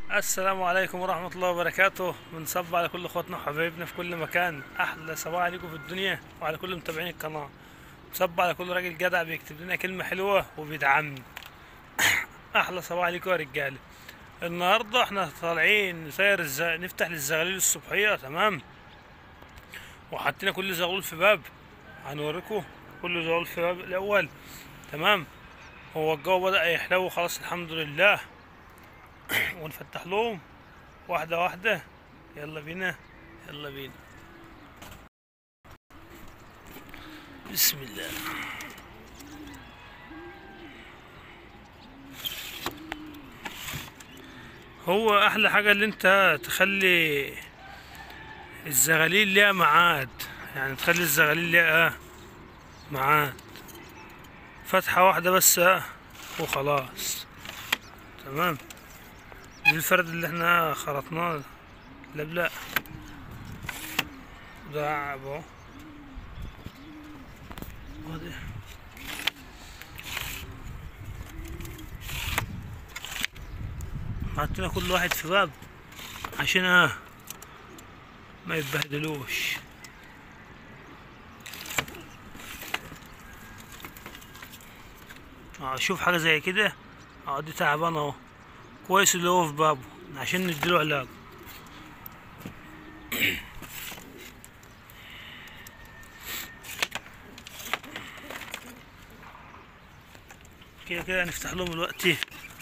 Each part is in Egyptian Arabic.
السلام عليكم ورحمة الله وبركاته بنصب على كل اخواتنا وحبايبنا في كل مكان احلى صباح عليكم في الدنيا وعلى كل متابعين القناة بنصب على كل راجل جدع بيكتب لنا كلمة حلوة وبيدعمني احلى صباح عليكم يا رجالة النهاردة احنا طالعين نسير الز... نفتح للزغاليل الصبحية تمام وحطينا كل زغلول في باب هنوريكم كل زغلول في باب الاول تمام هو الجو بدأ يحلو خلاص الحمد لله ونفتح لهم واحدة واحدة يلا بينا يلا بينا بسم الله هو احلى حاجة اللي انت تخلي الزغاليل ليها ميعاد يعني تخلي الزغاليل ليها ميعاد فتحة واحدة بس اه وخلاص تمام دي الفرد اللي احنا خرطناه لبلق ده عب اهو وادي. حطينا كل واحد في باب عشان اه ما يتبهدلوش اه شوف حاجة زي كده اه دي تعبانة اهو كويس اللي هو في بابه عشان نديله علاج كده كده هنفتح لهم دلوقتي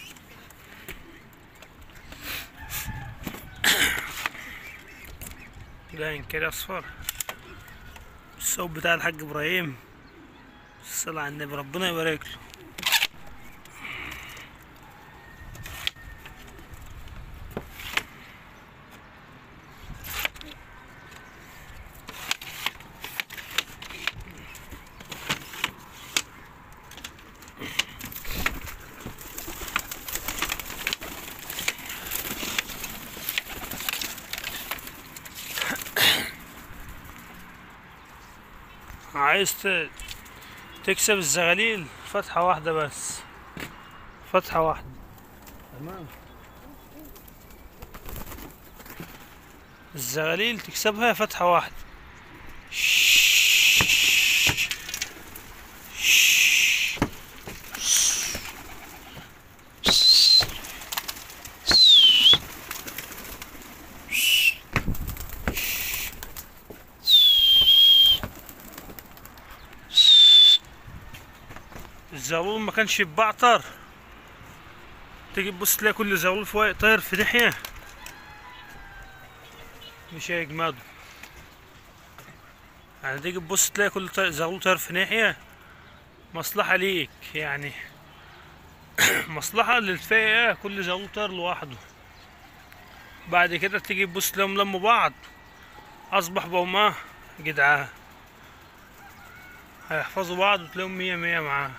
باين كده اصفر الصوب بتاع الحاج ابراهيم الصلاة على النبي ربنا يبارك له عايز ت- تكسب الزغاليل فتحة واحدة بس فتحة واحدة تمام الزغاليل تكسبها فتحة واحدة الزغلول ما كانش يتبعتر تيجي تبص تلاقي كل زغلول فوق طاير في ناحية مش هيجمده يعني تيجي تبص تلاقي كل طا- زغلول طاير في ناحية مصلحة ليك يعني مصلحة للفئة كل زغلول طاير لوحده بعد كده تيجي تبص تلاقيهم لموا بعض أصبح بوماه جدعان هيحفظوا بعض وتلاقيهم مية مية معاه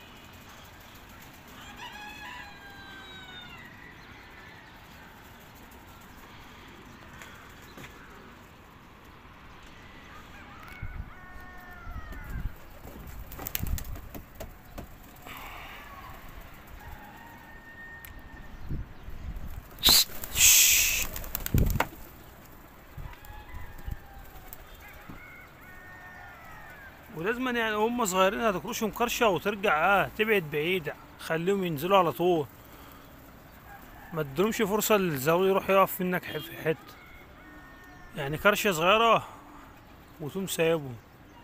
ولازم يعني هم صغيرين هتكرشهم كرشة وترجع اه تبعد بعيد خليهم ينزلوا على طول ما تدرمش فرصة للزاوية يروح يقف منك ح- في حتة يعني كرشة صغيرة وتقوم سايبهم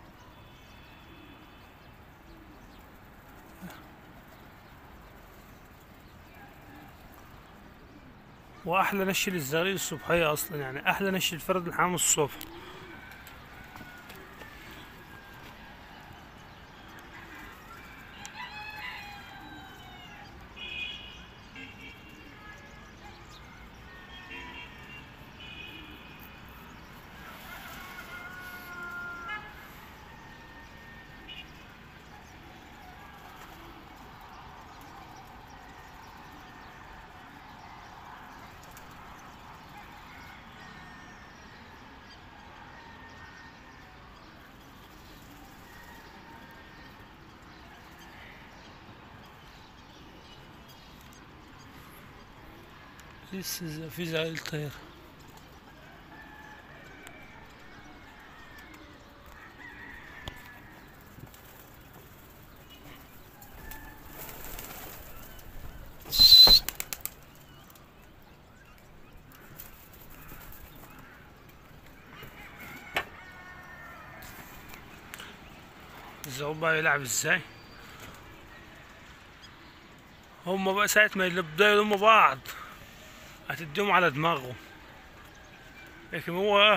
واحلى نش للزغاليل الصبحية اصلا يعني احلى نش الفرد الحمام الصبح لسه في زغاليل طايرة الزغلول بقى يلعب ازاي هما بقى ساعة ما يبدأوا يلموا بعض هتديهم على دماغهم لكن هو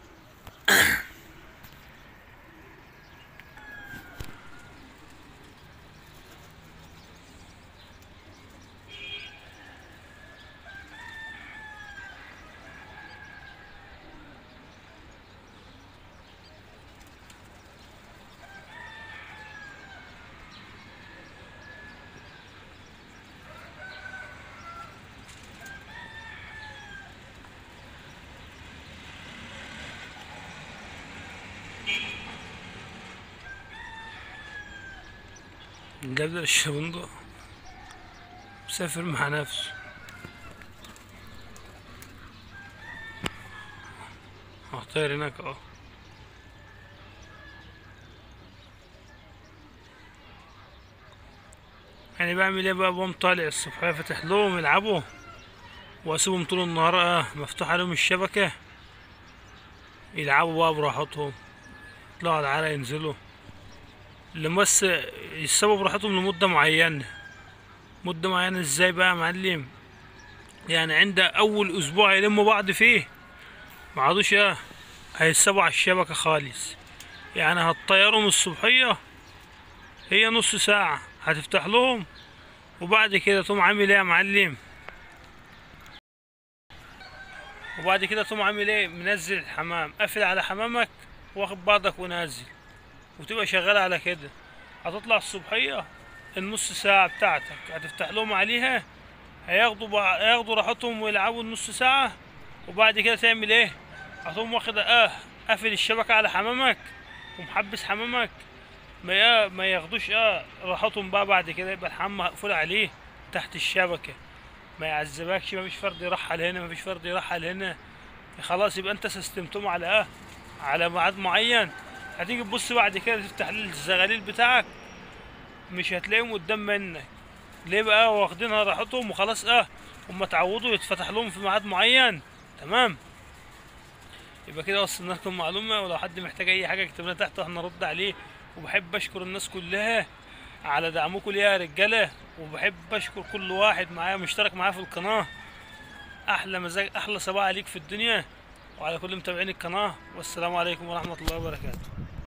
جاب الشبندق مسافر مع نفسه اه طاير هناك اه يعني بعمل ايه بقى بقوم طالع الصبح فاتح لهم يلعبوا واسيبهم طول النهار اه مفتوح عليهم الشبكة يلعبوا بقى براحتهم يطلعوا على العالة ينزلوا لما بس يسيبوا براحتهم لمدة معينة مدة معينة ازاي بقى يا معلم يعني عند اول اسبوع يلموا بعض فيه ما عادوش اه هيسيبوا على الشبكة خالص يعني هتطيرهم الصبحية هي نص ساعة هتفتح لهم وبعد كده تقوم عامل ايه يا معلم وبعد كده تقوم عامل ايه منزل الحمام قافل على حمامك واخد بعضك ونازل وتبقى شغال على كده هتطلع الصبحية النص ساعة بتاعتك هتفتح لهم عليها هياخدوا بع... هياخدوا راحتهم ويلعبوا النص ساعة وبعد كده تعمل ايه هتقوم واخد اه قافل الشبكة على حمامك ومحبس حمامك ما يا... ما ياخدوش اه راحتهم بقى بعد كده يبقى الحمام مقفول عليه تحت الشبكة ما يعذبكش مفيش فرد يرحل هنا مفيش فرد يرحل هنا خلاص يبقى انت سستمتهم على اه على ميعاد معين هتيجي تبص بعد كده تفتح الزغاليل بتاعك مش هتلاقيهم قدام منك ليه بقى واخدينها راحتهم وخلاص اه هم اتعودوا يتفتح لهم في ميعاد معين تمام يبقى كده وصلنا لكم معلومة ولو حد محتاج أي حاجة اكتب لنا تحت واحنا نرد عليه وبحب أشكر الناس كلها على دعمكم ليا يا رجالة وبحب أشكر كل واحد معايا مشترك معايا في القناة أحلى مزاج أحلى صباح عليك في الدنيا وعلى كل متابعين القناة والسلام عليكم ورحمة الله وبركاته